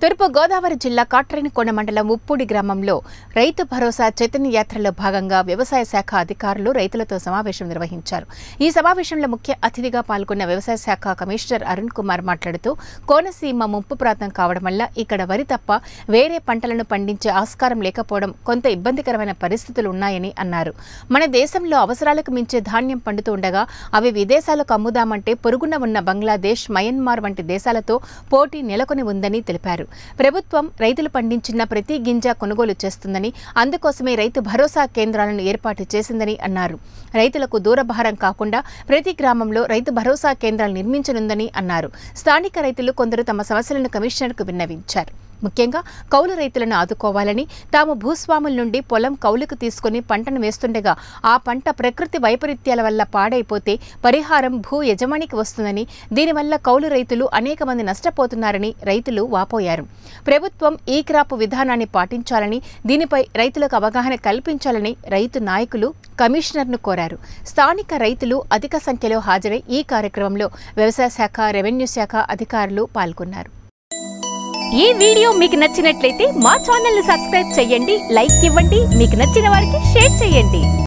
తూర్పు గోదావరి జిల్లా కాట్రేనికోన మండలం ఉప్పూడి గ్రామంలో రైతు భరోసా చైతన్య యాత్రలో భాగంగా వ్యవసాయ శాఖ అధికారులు రైతులతో సమావేశం నిర్వహించారు ఈ సమావేశంలో ముఖ్య అతిథిగా పాల్గొన్న వ్యవసాయ శాఖ కమిషనర్ అరుణ్ కుమార్ మాట్లాడుతూ కోనసీమ ముంపు ప్రాంతం కావడం వల్ల ఇక్కడ వరి తప్ప వేరే పంటలను పండించే ఆస్కారం లేకపోవడం కొంత ఇబ్బందికరమైన పరిస్థితులు ఉన్నాయని అన్నారు మన దేశంలో అవసరాలకు మించే ధాన్యం పండుతూ ఉండగా అవి విదేశాలకు అమ్ముదామంటే పొరుగున ఉన్న బంగ్లాదేశ్ మయన్మార్ వంటి దేశాలతో పోటీ నెలకొని ఉందని తెలిపారు ప్రభుత్వం రైతులు పండించిన ప్రతి గింజ కొనుగోలు చేస్తుందని అందుకోసమే రైతు భరోసా కేంద్రాలను ఏర్పాటు చేసిందని అన్నారు రైతులకు దూరభారం కాకుండా ప్రతి గ్రామంలో రైతు భరోసా కేంద్రాలు నిర్మించనుందని అన్నారు స్థానిక రైతులు కొందరు తమ సమస్యలను కమిషనర్కు విన్నవించారు ముఖ్యంగా కౌలు రైతులను ఆదుకోవాలని తాము భూస్వాముల నుండి పొలం కౌలుకు తీసుకుని పంటను వేస్తుండగా ఆ పంట ప్రకృతి వైపరీత్యాల వల్ల పాడైపోతే పరిహారం భూ యజమానికి వస్తుందని దీనివల్ల కౌలు రైతులు అనేక మంది నష్టపోతున్నారని రైతులు వాపోయారు ప్రభుత్వం ఈ క్రాప్ విధానాన్ని పాటించాలని దీనిపై రైతులకు అవగాహన కల్పించాలని రైతు నాయకులు కమిషనర్ను కోరారు స్థానిక రైతులు అధిక సంఖ్యలో హాజరై ఈ కార్యక్రమంలో వ్యవసాయ శాఖ రెవెన్యూ శాఖ అధికారులు పాల్గొన్నారు ఈ వీడియో మీకు నచ్చినట్లయితే మా ఛానల్ ని సబ్స్క్రైబ్ చేయండి లైక్ ఇవ్వండి మీకు నచ్చిన వారికి షేర్ చేయండి